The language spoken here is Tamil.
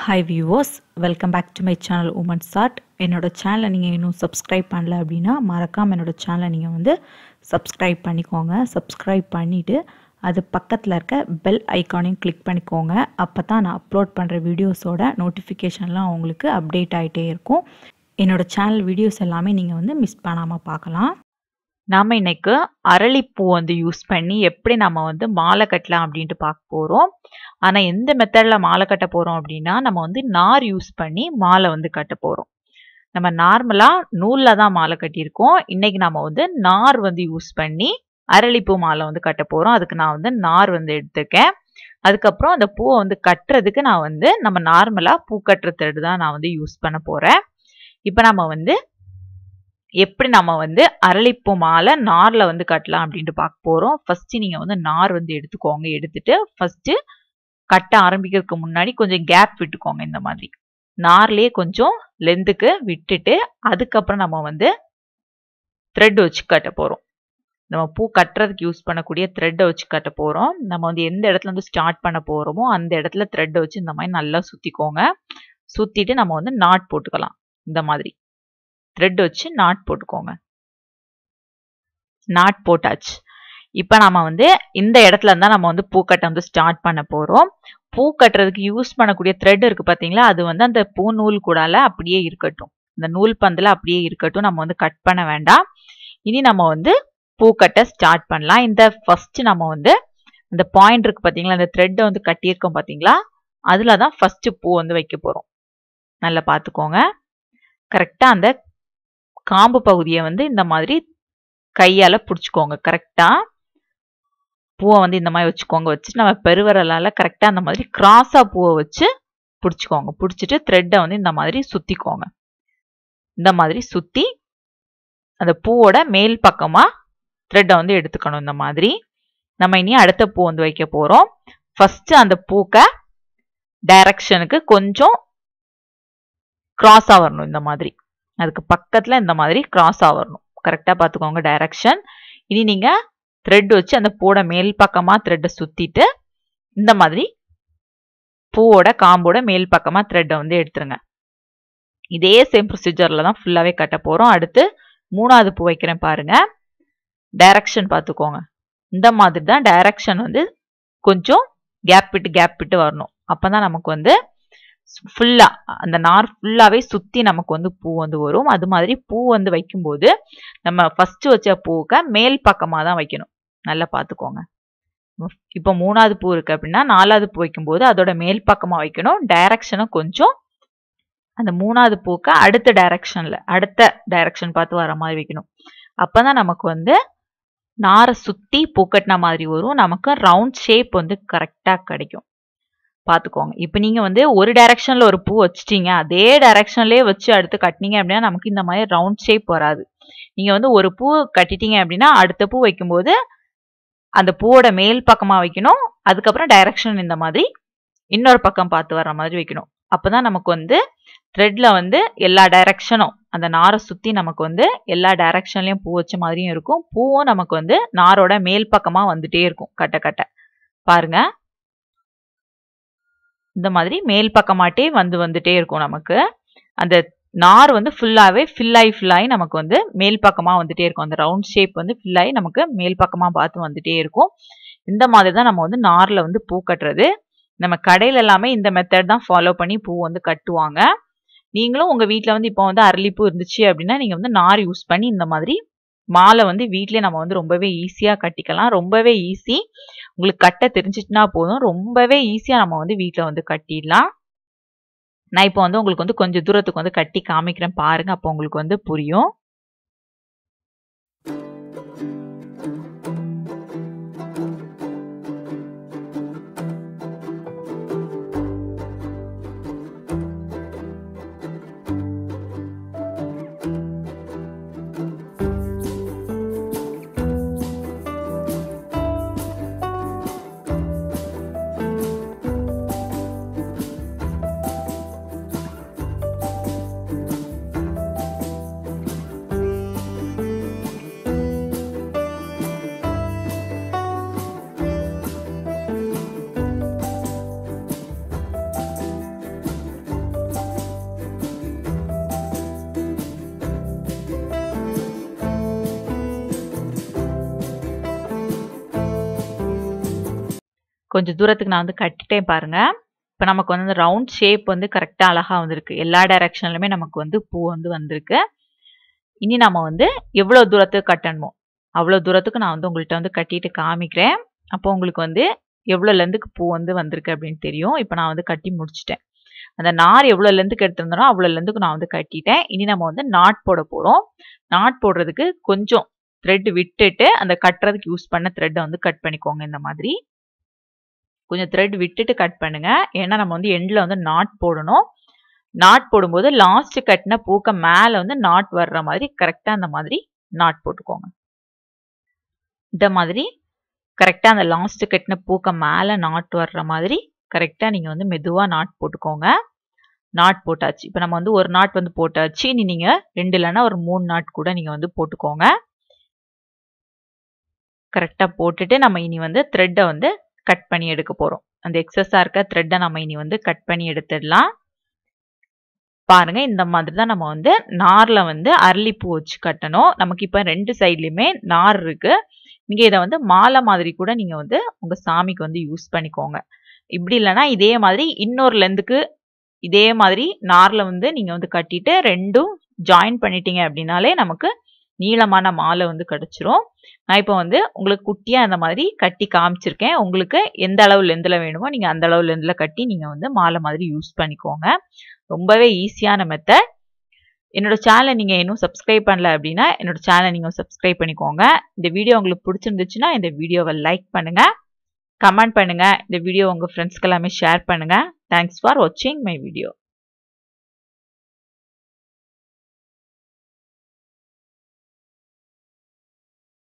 hi viewers welcome back to my channel woman chat என்னோட சேனலை நீங்கள் இன்னும் சப்ஸ்கிரைப் பண்ணல அப்படின்னா மறக்காமல் என்னோட சேனலை நீங்கள் வந்து சப்ஸ்கிரைப் பண்ணிக்கோங்க சப்ஸ்கிரைப் பண்ணிவிட்டு அது பக்கத்தில் இருக்க பெல் ஐக்கானையும் கிளிக் பண்ணிக்கோங்க அப்போ தான் நான் அப்லோட் பண்ணுற வீடியோஸோட நோட்டிஃபிகேஷன்லாம் உங்களுக்கு அப்டேட் ஆகிட்டே இருக்கும் என்னோடய சேனல் வீடியோஸ் எல்லாமே நீங்கள் வந்து மிஸ் பண்ணாமல் பார்க்கலாம் நாம் இன்னைக்கு அரளிப்பூ வந்து யூஸ் பண்ணி எப்படி நம்ம வந்து மாலை கட்டலாம் அப்படின்ட்டு பார்க்க போகிறோம் ஆனால் எந்த மெத்தடில் மாலை கட்ட போகிறோம் அப்படின்னா நம்ம வந்து நார் யூஸ் பண்ணி மாலை வந்து கட்ட போகிறோம் நம்ம நார்மலாக நூலில் தான் மாலை கட்டியிருக்கோம் இன்னைக்கு நம்ம வந்து நார் வந்து யூஸ் பண்ணி அரளிப்பூ மாலை வந்து கட்ட போகிறோம் அதுக்கு நான் வந்து நார் வந்து எடுத்துருக்கேன் அதுக்கப்புறம் அந்த பூவை வந்து கட்டுறதுக்கு நான் வந்து நம்ம நார்மலாக பூ கட்டுற த்ரெட் தான் நான் வந்து யூஸ் பண்ண போகிறேன் இப்போ நம்ம வந்து எப்படி நம்ம வந்து அரளிப்பூ மாலை நாரில் வந்து கட்டலாம் அப்படின்ட்டு பார்க்க போகிறோம் ஃபஸ்ட்டு நீங்கள் வந்து நார் வந்து எடுத்துக்கோங்க எடுத்துட்டு ஃபஸ்ட்டு கட்ட ஆரம்பிக்கிறதுக்கு முன்னாடி கொஞ்சம் கேப் விட்டுக்கோங்க இந்த மாதிரி நார்லேயே கொஞ்சம் லென்த்துக்கு விட்டுட்டு அதுக்கப்புறம் நம்ம வந்து த்ரெட் வச்சு கட்ட போகிறோம் நம்ம பூ கட்டுறதுக்கு யூஸ் பண்ணக்கூடிய த்ரெட்டை வச்சு கட்ட போகிறோம் நம்ம வந்து எந்த இடத்துல வந்து ஸ்டார்ட் பண்ண போகிறோமோ அந்த இடத்துல த்ரெட்டை வச்சு இந்த மாதிரி நல்லா சுற்றிக்கோங்க சுற்றிட்டு நம்ம வந்து நாட் போட்டுக்கலாம் இந்த மாதிரி த்ரெட் வச்சு நாட் போட்டுக்கோங்க நாட் போட்டாச்சு இப்போ நம்ம வந்து இந்த இடத்துல இருந்தால் நம்ம வந்து பூக்கட்டை வந்து ஸ்டார்ட் பண்ண போகிறோம் பூ கட்டுறதுக்கு யூஸ் பண்ணக்கூடிய த்ரெட் இருக்குது பார்த்தீங்களா அது வந்து அந்த பூ நூல் கூடால அப்படியே இருக்கட்டும் இந்த நூல் பந்தில் அப்படியே இருக்கட்டும் நம்ம வந்து கட் பண்ண வேண்டாம் இனி நம்ம வந்து பூக்கட்டை ஸ்டார்ட் பண்ணலாம் இந்த ஃபர்ஸ்ட் நம்ம வந்து இந்த பாயிண்ட் இருக்கு பார்த்தீங்களா இந்த த்ரெட்டை வந்து கட்டியிருக்கோம் பார்த்தீங்களா அதில் தான் ஃபர்ஸ்ட் பூ வந்து வைக்க போகிறோம் நல்லா பார்த்துக்கோங்க கரெக்டாக அந்த காம்பு பகுதியை வந்து இந்த மாதிரி கையால் பிடிச்சிக்கோங்க கரெக்டாக பூவை வந்து இந்த மாதிரி வச்சுக்கோங்க வச்சுட்டு நம்ம பெருவரலால் கரெக்டாக அந்த மாதிரி கிராஸாக பூவை வச்சு பிடிச்சிக்கோங்க பிடிச்சிட்டு த்ரெட்டை வந்து இந்த மாதிரி சுற்றிக்கோங்க இந்த மாதிரி சுற்றி அந்த பூவோட மேல் பக்கமாக த்ரெட்டை வந்து எடுத்துக்கணும் இந்த மாதிரி நம்ம இனி அடுத்த பூ வந்து வைக்க போகிறோம் ஃபஸ்ட்டு அந்த பூக்க டைரக்ஷனுக்கு கொஞ்சம் கிராஸாக வரணும் இந்த மாதிரி அதுக்கு பக்கத்தில் இந்த மாதிரி கிராஸாக வரணும் கரெக்டாக பார்த்துக்கோங்க டைரக்ஷன் இனி நீங்கள் த்ரெட் வச்சு அந்த பூவோட மேல் பக்கமாக த்ரெட்டை சுற்றிட்டு இந்த மாதிரி பூவோட காம்போட மேல் பக்கமாக த்ரெட்டை வந்து எடுத்துருங்க இதே சேம் ப்ரொசீஜரில் தான் ஃபுல்லாகவே கட்ட போகிறோம் அடுத்து மூணாவது பூ வைக்கிறேன் பாருங்கள் டைரக்ஷன் பார்த்துக்கோங்க இந்த மாதிரி தான் டைரக்ஷன் வந்து கொஞ்சம் கேப் விட்டு கேப் விட்டு வரணும் அப்போ தான் நமக்கு வந்து ஃபுல்லாக அந்த நார் ஃபுல்லாகவே சுற்றி நமக்கு வந்து பூ வந்து வரும் அது மாதிரி பூ வந்து வைக்கும்போது நம்ம ஃபஸ்ட்டு வச்ச பூவுக்கு மேல் பக்கமாக தான் வைக்கணும் நல்லா பார்த்துக்கோங்க இப்போ மூணாவது பூ இருக்குது அப்படின்னா நாலாவது பூ வைக்கும்போது அதோட மேல் பக்கமாக வைக்கணும் டைரக்ஷனை கொஞ்சம் அந்த மூணாவது பூக்கு அடுத்த டைரக்ஷனில் அடுத்த டைரக்ஷன் பார்த்து வர மாதிரி வைக்கணும் அப்போ தான் நமக்கு வந்து நாரை சுற்றி பூக்கட்டின மாதிரி வரும் நமக்கு ரவுண்ட் ஷேப் வந்து கரெக்டாக கிடைக்கும் பார்த்துக்கோங்க இப்போ நீங்கள் வந்து ஒரு டைரக்ஷனில் ஒரு பூ வச்சிட்டீங்க அதே டைரக்ஷன்லேயே வச்சு அடுத்து கட்டினீங்க அப்படின்னா நமக்கு இந்த மாதிரி ரவுண்ட் ஷேப் வராது நீங்கள் வந்து ஒரு பூ கட்டிட்டீங்க அப்படின்னா அடுத்த பூ வைக்கும்போது அந்த பூவோட மேல் பக்கமாக வைக்கணும் அதுக்கப்புறம் டைரக்ஷன் இந்த மாதிரி இன்னொரு பக்கம் பார்த்து வர்ற மாதிரி வைக்கணும் அப்போ தான் நமக்கு வந்து த்ரெட்டில் வந்து எல்லா டைரக்ஷனும் அந்த நாரை சுற்றி நமக்கு வந்து எல்லா டைரக்ஷன்லேயும் பூ வச்ச மாதிரியும் இருக்கும் பூவும் நமக்கு வந்து நாரோட மேல் பக்கமாக வந்துட்டே இருக்கும் கட்ட கட்ட பாருங்க இந்த மாதிரி மேல் பக்கமாட்டே வந்து வந்துட்டே இருக்கும் நமக்கு அந்த நார் வந்து ஃபுல்லாகவே ஃபில்லாகி ஃபில்லாகி நமக்கு வந்து மேல் பக்கமாக வந்துட்டே இருக்கும் அந்த ரவுண்ட் ஷேப் வந்து ஃபில்லாகி நமக்கு மேல் பக்கமாக பார்த்து வந்துட்டே இருக்கும் இந்த மாதிரி தான் நம்ம வந்து நாரில் வந்து பூ கட்டுறது நம்ம கடையில் எல்லாமே இந்த மெத்தட் தான் ஃபாலோ பண்ணி பூ வந்து கட்டுவாங்க நீங்களும் உங்கள் வீட்டில் வந்து இப்போ வந்து அரளிப்பூ இருந்துச்சு அப்படின்னா நீங்கள் வந்து நார் யூஸ் பண்ணி இந்த மாதிரி மாலை வந்து வீட்டிலே நம்ம வந்து ரொம்பவே ஈஸியாக கட்டிக்கலாம் ரொம்பவே ஈஸி உங்களுக்கு கட்ட தெரிஞ்சிட்டுனா போதும் ரொம்பவே ஈஸியாக நம்ம வந்து வீட்டில் வந்து கட்டிடலாம் நான் இப்போ வந்து உங்களுக்கு வந்து கொஞ்சம் தூரத்துக்கு வந்து கட்டி காமிக்கிறேன் பாருங்க அப்போ உங்களுக்கு வந்து புரியும் கொஞ்சம் தூரத்துக்கு நான் வந்து கட்டிட்டேன் பாருங்க இப்போ நமக்கு வந்து அந்த ரவுண்ட் ஷேப் வந்து கரெக்டாக அழகாக வந்திருக்கு எல்லா டைரக்ஷன்லையுமே நமக்கு வந்து பூ வந்து வந்திருக்கு இனி நம்ம வந்து எவ்வளோ தூரத்துக்கு கட்டணுமோ அவ்வளோ தூரத்துக்கு நான் வந்து உங்கள்கிட்ட வந்து கட்டிட்டு காமிக்கிறேன் அப்போ உங்களுக்கு வந்து எவ்வளோ லெந்துக்கு பூ வந்து வந்திருக்கு அப்படின்னு தெரியும் இப்போ நான் வந்து கட்டி முடிச்சிட்டேன் அந்த நார் எவ்வளோ லெந்துக்கு எடுத்திருந்தனோ அவ்வளோ லெந்துக்கு நான் வந்து கட்டிட்டேன் இனி நம்ம வந்து நாட் போட போகிறோம் நாட் போடுறதுக்கு கொஞ்சம் த்ரெட் விட்டுட்டு அந்த கட்டுறதுக்கு யூஸ் பண்ண த்ரெட்டை வந்து கட் பண்ணிக்கோங்க இந்த மாதிரி கொஞ்சம் த்ரெட் விட்டுட்டு கட் பண்ணுங்க ஏன்னா நம்ம வந்து எண்டில் வந்து நாட் போடணும் நாட் போடும்போது லாஸ்ட் கட்டின பூக்க மேலே வந்து நாட் வர்ற மாதிரி கரெக்டாக அந்த மாதிரி நாட் போட்டுக்கோங்க இந்த மாதிரி கரெக்டாக அந்த லாஸ்ட் கட்டின பூக்க மேலே நாட் வர்ற மாதிரி கரெக்டாக நீங்கள் வந்து மெதுவாக நாட் போட்டுக்கோங்க நாட் போட்டாச்சு இப்போ நம்ம வந்து ஒரு நாட் வந்து போட்டாச்சு இனி நீங்கள் ரெண்டு இல்லைன்னா ஒரு மூணு நாட் கூட நீங்கள் வந்து போட்டுக்கோங்க கரெக்டாக போட்டுட்டு நம்ம இனி வந்து த்ரெட்டை வந்து கட் பண்ணி எடுக்க போகிறோம் அந்த எக்ஸஸாக இருக்க த்ரெட்டை நம்ம இனி வந்து கட் பண்ணி எடுத்துடலாம் பாருங்க இந்த மாதிரி தான் நம்ம வந்து நாரில் வந்து அரளிப்பூ வச்சு கட்டணும் நமக்கு இப்போ ரெண்டு சைட்லையுமே நார் இருக்கு நீங்க இதை வந்து மாலை மாதிரி கூட நீங்க வந்து உங்க சாமிக்கு வந்து யூஸ் பண்ணிக்கோங்க இப்படி இல்லைன்னா இதே மாதிரி இன்னொரு லெந்துக்கு இதே மாதிரி நார்ல வந்து நீங்க வந்து கட்டிட்டு ரெண்டும் ஜாயின் பண்ணிட்டீங்க அப்படின்னாலே நமக்கு நீளமான மாலை வந்து கிடைச்சிரும் நான் இப்போ வந்து உங்களுக்கு குட்டியா அந்த மாதிரி கட்டி காமிச்சிருக்கேன் உங்களுக்கு எந்த அளவு லெந்தில் வேணுமோ நீங்க அந்த அளவு லெந்தில் கட்டி நீங்க வந்து மாலை மாதிரி யூஸ் பண்ணிக்கோங்க ரொம்பவே ஈஸியான மெத்தட் என்னோட சேனலை நீங்கள் இன்னும் சப்ஸ்கிரைப் பண்ணல அப்படின்னா என்னோட சேனலை நீங்கள் சப்ஸ்கிரைப் பண்ணிக்கோங்க இந்த வீடியோ உங்களுக்கு பிடிச்சிருந்துச்சுன்னா இந்த வீடியோவை லைக் பண்ணுங்க கமெண்ட் பண்ணுங்க இந்த வீடியோ உங்கள் ஃப்ரெண்ட்ஸ்க்கு எல்லாமே ஷேர் பண்ணுங்க தேங்க்ஸ் ஃபார் வாட்சிங் மை வீடியோ